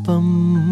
നാടിനൊപ്പം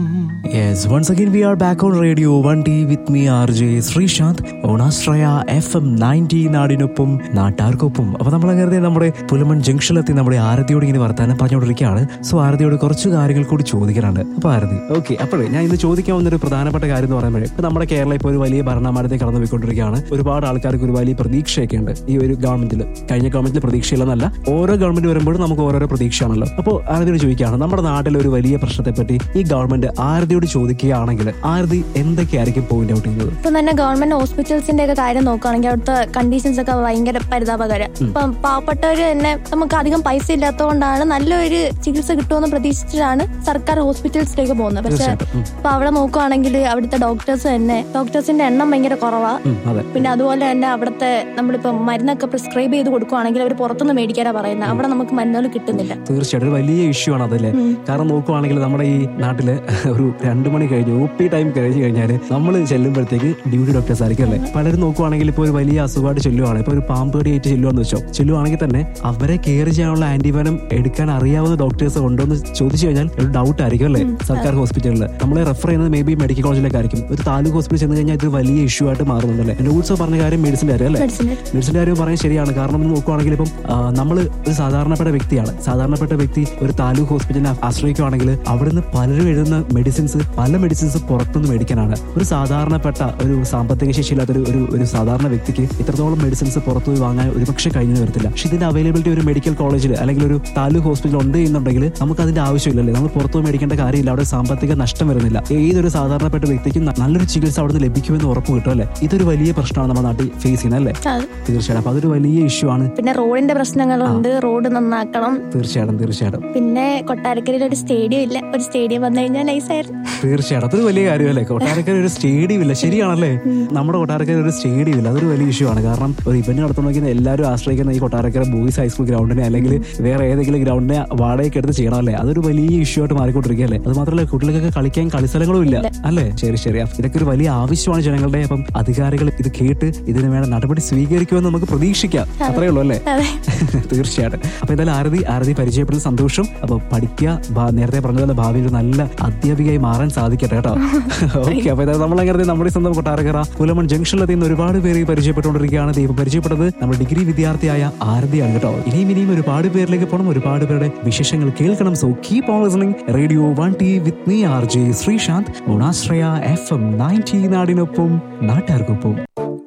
Yes, once again we are back on Radio 1T with me RJ Sreesanth ഓണാശ്രയ F M ninety നാടിനൊപ്പം നാട്ടാർക്കൊപ്പം അപ്പൊ നമ്മൾ അങ്ങനെ നമ്മുടെ പുലമൺ ജംഗ്ഷനിലെത്തി നമ്മുടെ ആരതിയോട് ഇങ്ങനെ വർത്താനം പറഞ്ഞുകൊണ്ടിരിക്കുകയാണ് സോ ആരതിയോട് കുറച്ച് കാര്യങ്ങൾ കൂടി ചോദിക്കാനുണ്ട് അപ്പൊ ആരതി ഓക്കെ അപ്പോഴേ ഞാൻ ഇന്ന് ചോദിക്കാൻ വന്നൊരു പ്രധാനപ്പെട്ട കാര്യം എന്ന് പറയുമ്പോഴേ ഇപ്പൊ നമ്മുടെ കേരളം ഇപ്പോൾ ഒരു വലിയ ഭരണമാരത്തെ കടന്നു പോയിക്കൊണ്ടിരിക്കുകയാണ് ഒരുപാട് ആൾക്കാർക്ക് ഒരു വലിയ പ്രതീക്ഷയൊക്കെ ഉണ്ട് ഈ ഒരു ഗവൺമെന്റിൽ കഴിഞ്ഞ ഗവൺമെന്റിൽ പ്രതീക്ഷയില്ലെന്നല്ല ഓരോ ഗവൺമെന്റ് വരുമ്പോഴും നമുക്ക് ഓരോരോ പ്രതീക്ഷയാണല്ലോ അപ്പോൾ ആരതിയോട് ചോദിക്കുകയാണ് നമ്മുടെ നാട്ടിലെ ഒരു വലിയ പ്രശ്നത്തെ പറ്റി ഈ ഗവൺമെന്റ് ആരതിയോട് ചോദിക്കുകയാണെങ്കിൽ ആരതി എന്തൊക്കെയായിരിക്കും പോയിന്റ് ഔട്ട് ചെയ്യുന്നത് ഇപ്പം തന്നെ ഗവൺമെന്റ് ഹോസ്പിറ്റൽസിന്റെ ഒക്കെ കാര്യം നോക്കുകയാണെങ്കിൽ അവിടുത്തെ കണ്ടീഷൻസ് ഒക്കെ ഭയങ്കര പരിതാപകരം ഇപ്പം പാവപ്പെട്ടവര് തന്നെ നമുക്ക് അധികം പൈസ ഇല്ലാത്തതുകൊണ്ടാണ് നല്ലൊരു ചികിത്സ കിട്ടുമെന്ന് പ്രതീക്ഷിച്ചിട്ടാണ് സർക്കാർ ഹോസ്പിറ്റൽസിലേക്ക് പോകുന്നത് പക്ഷെ തീർച്ചയായിട്ടും ഉം, ഇപ്പൊ അവിടെ നോക്കുകയാണെങ്കിൽ അവിടുത്തെ ഡോക്ടേഴ്സ് തന്നെ ഡോക്ടേഴ്സിന്റെ എണ്ണം ഭയങ്കര കുറവാ ഉം, അതെ പിന്നെ അതുപോലെ തന്നെ അവിടുത്തെ നമ്മളിപ്പോ മരുന്നൊക്കെ പ്രിസ്ക്രൈബ് ചെയ്ത് കൊടുക്കുകയാണെങ്കിൽ അവർ പുറത്തുനിന്ന് മേടിക്കാനാ പറയുന്നത് അവിടെ നമുക്ക് മരുന്നുകൾ കിട്ടുന്നില്ല തീർച്ചയായിട്ടും ഒരു വലിയ ഇഷ്യൂ ആണ് അതല്ലേ ഉം. കാരണം നോക്കുവാണെങ്കിൽ നമ്മുടെ ഈ നാട്ടില് ഒരു രണ്ടു മണി കഴിഞ്ഞ് ഒ പി ടൈം കഴിഞ്ഞ് കഴിഞ്ഞാൽ നമ്മൾ ചെല്ലുമ്പോഴത്തേക്ക് ഡ്യൂട്ടി ഡോക്ടേഴ്സ് ആയിരിക്കും അല്ലേ പലരും നോക്കുവാണെങ്കിൽ ഇപ്പോൾ ഒരു വലിയ അസുഖമായിട്ട് ചെല്ലുവാണ് ഇപ്പോൾ ഒരു പാമ്പ് കടിയായിട്ട് ചെല്ലുവാന്ന് വെച്ചോ ചെല്ലുവാണെങ്കിൽ തന്നെ അവരെ കെയർ ചെയ്യാനുള്ള ആന്റിബയോനം എടുക്കാൻ അറിയാവുന്ന ഡോക്ടേഴ്സ് ഉണ്ടോ എന്ന് ചോദിച്ചു കഴിഞ്ഞാൽ ഒരു ഡൗട്ട് ആയിരിക്കും അല്ലേ സർക്കാർ ഹോസ്പിറ്റലിൽ നമ്മളെ റെഫർ ചെയ്യുന്നത് മേ ബി മെഡിക്കൽ കോളേജിലേക്കായിരിക്കും ഒരു താലൂക്ക് ഹോസ്പിറ്റൽ ചെന്ന് കഴിഞ്ഞാൽ ഇത് വലിയ ഇഷ്യൂ ആയിട്ട് മാറുന്നുണ്ടല്ലേ എന്റെ ഉത്സവ പറഞ്ഞ കാര്യം മെഡിസിന്റെ കാര്യം അല്ലേ മെഡിസിൻ മെഡിസിന്റെ കാര്യം പറയാൻ ശരിയാണ് കാരണം ഇന്ന് നോക്കുവാണെങ്കിൽ ഇപ്പം നമ്മൾ ഒരു സാധാരണപ്പെട്ട വ്യക്തിയാണ് സാധാരണപ്പെട്ട വ്യക്തി ഒരു താലൂക്ക് ഹോസ്പിറ്റലിനെ ആശ്രയിക്കുകയാണെങ്കിൽ അവിടുന്ന് പലരും എഴുതുന്ന മെഡിസിൻസ് പല മെഡിസിൻസ് പുറത്തുനിന്ന് മേടിക്കാനാണ് ഒരു സാധാരണപ്പെട്ട ഒരു സാമ്പത്തിക ശേഷിയില്ലാത്ത ഒരു ഒരു ഒരു സാധാരണ വ്യക്തിക്ക് ഇത്രത്തോളം മെഡിസിൻസ് പുറത്തു പോയി വാങ്ങാൻ ഒരുപക്ഷെ കഴിഞ്ഞു വരത്തില്ല പക്ഷെ ഇതിന്റെ അവൈലബിലിറ്റി ഒരു മെഡിക്കൽ കോളേജിൽ അല്ലെങ്കിൽ ഒരു താലൂക്ക് ഹോസ്പിറ്റൽ ഉണ്ട് എന്നുണ്ടെങ്കിൽ നമുക്ക് അതിന്റെ ആവശ്യമില്ലല്ലേ നമ്മൾ പുറത്തു പോയി മേടിക്കേണ്ട കാര്യമില്ല അവിടെ സാമ്പത്തിക നഷ്ടം വരുന്നില്ല ഏതൊരു സാധാരണപ്പെട്ട വ്യക്തിക്കും ന- നല്ലൊരു ചികിത്സ അവിടെ നിന്ന് ലഭിക്കുമെന്ന് ഉറപ്പ് കിട്ടും അല്ലേ ഇതൊരു വലിയ പ്രശ്നമാണ് നമ്മുടെ നാട്ടിൽ ഫേസ് ചെയ്യുന്നത് അല്ലേ തീർച്ചയായിട്ടും അപ്പൊ അതൊരു വലിയ ഇഷ്യൂ ആണ് പിന്നെ റോഡിന്റെ പ്രശ്നങ്ങളുണ്ട് റോഡ് നന്നാക്കണം തീർച്ചയായിട്ടും തീർച്ചയായിട്ടും പിന്നെ കൊട്ടാരക്കരയിൽ ഒരു സ്റ്റേഡിയം ഇല്ല ഒരു സ്റ്റേഡിയം വന്നു കഴിഞ്ഞാൽ നൈസായിരുന്നു തീർച്ചയായിട്ടും അതൊരു വലിയ കാര്യമല്ലേ കൊട്ടാരക്കര ഒരു സ്റ്റേഡിയം ഇല്ല ശരിയാണല്ലേ നമ്മുടെ കൊട്ടാരക്കര ഒരു സ്റ്റേഡിയം ഇല്ല അതൊരു വലിയ ഇഷ്യൂ ആണ് കാരണം ഒരു ഇവന്റ് നടത്തണമെങ്കിൽ എല്ലാവരും ആശ്രയിക്കുന്ന ഈ കൊട്ടാരക്കര ബോയ്സ് ഹൈസ്കൂൾ ഗ്രൗണ്ടിനെ അല്ലെങ്കിൽ വേറെ ഏതെങ്കിലും ഗ്രൗണ്ടിനെ വാടകയ്ക്ക് എടുത്ത് ചെയ്യണമല്ലേ അതൊരു വലിയ ഇഷ്യൂ ആയിട്ട് മാറിക്കൊണ്ടിരിക്കുകയല്ലേ അത് മാത്രമല്ല കുട്ടികൾക്കൊക്കെ കളിക്കാൻ കളിസ്ഥലങ്ങളും ഇല്ല അല്ലേ ശരി ശരി അപ്പൊ ഇതൊക്കെ ഒരു വലിയ ആവശ്യമാണ് ജനങ്ങളുടെ അപ്പം അധികാരികൾ ഇത് കേട്ട് ഇതിന് വേണ്ട നടപടി സ്വീകരിക്കുമെന്ന് നമുക്ക് പ്രതീക്ഷിക്കാം അത്രയേ ഉള്ളൂ അല്ലേ അതെ തീർച്ചയായിട്ടും അപ്പൊ എന്തായാലും ആരതി ആരതി പരിചയപ്പെടുന്ന സന്തോഷം അപ്പൊ പഠിക്കുക ഭാ- നേരത്തെ പറഞ്ഞതുപോലെ ഭാവിയിൽ ഒരു നല്ല അധ്യാപികയായി മാറാൻ സാധിക്കട്ടെ കേട്ടോ ഓക്കെ അപ്പൊ ഇതാ നമ്മൾ അങ്ങനെ നമ്മുടെ സ്വന്തം കൊട്ടാരക്കര പുലമൺ ജംഗ്ഷനിലെത്തി നിന്ന് ഒരുപാട് പേര് പരിചയപ്പെട്ടുകൊണ്ടിരിക്കുകയാണ് ദൈവം പരിചയപ്പെട്ടത് നമ്മുടെ ഡിഗ്രി വിദ്യാർത്ഥിയായ ആരതിയാണ് കേട്ടോ ഇനിയും ഇനിയും ഒരുപാട് പേരിലേക്ക് പോകണം ഒരുപാട് പേരുടെ വിശേഷങ്ങൾ കേൾക്കണം so keep on listening radio one T with me R J Sreesanth ഓണാശ്രയ എഫ് എം നയൻറ്റി നാടിനൊപ്പം നാട്ടുകാർക്കൊപ്പം